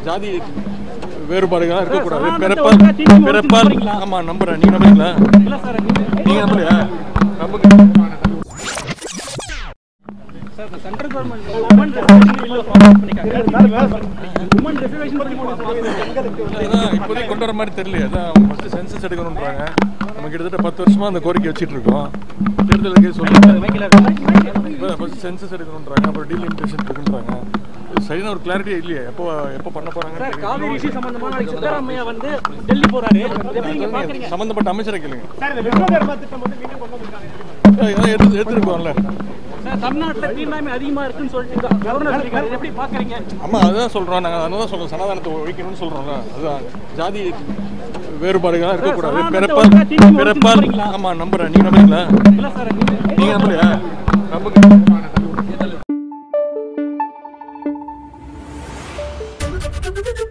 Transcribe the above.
ஜாதி வேறுபாடுகள்லாம் இருக்கக்கூடாது சனாதனத்தை பிறப்பால் ஒழுங்கா திரும்பி பிறப்பால் ஒழிச்சு ஆமா நம்புறேன் நீங்க நம்புறீங்களா இல்ல சார் நீங்க- நீங்க நம்பலையா நம்புங்க சார் இந்த சென்ட்ரல் கவர்மெண்ட் உமன் ரிசர்வேஷன் பில்ல ஃபாலோ பண்ணிருக்காங்க உமன் ரிசர்வேஷன் பத்தி அதான் இப்போதைக்கு கொண்டு வர மாதிரி தெரியல அதான் அவங்க ஃபஸ்ட்டு சென்சஸ் எடுக்கணுன்றாங்க நம்ம கிட்டத்தட்ட பத்து வருஷமா அந்த கோரிக்கை வச்சுட்டு இருக்கோம் தேர்தலுக்கு சொல்லி இப்போ ஃபஸ்ட் சென்சஸ் எடுக்கணுன்றாங்க அப்புறம் டீலிமிட்டேஷன் இருக்குன்றாங்க இது சரியான ஒரு கிளாரிட்டியே இல்லையே எப்போ எப்போ பண்ண சார் காவேரி போறாங்க இஷ்யூ சம்பந்தமா நாளைக்கு சித்தராமையா வந்து டெல்லி போறாரு எப்படி நீங்க பாக்குறீங்க சம்பந்தப்பட்ட அமைச்சரை கேளுங்க இதான் எடுத்து எடுத்துருக்கோம்ல சார் தமிழ்நாட்டுல தீண்டாமை அதிகமா இருக்குன்னு சொல்லிட்டு கவர்னர் சொல்லிருக்காரு எப்படி பாக்குறீங்க ஆமா அதுதான் சொல்றோம் நாங்க அதான் சொல்றோம் சனாதனத்தை ஒழிக்கணும்னு சொல்றோம்ல அதுதான் ஜாதி வேறுபாடுகள்லாம் இருக்கக்கூடாது சனாதனத்தை பிறப்பால் ஒழுங்கா திரும்பி ஒழிச்சு பிறப்பால் நம்புறீங்களா? ஆமா நம்புறேன் நீங்க நம்புறீங்களா இல்ல சார் நீங்க- நீங்க நம்பலையா நம்புங்க Thank you.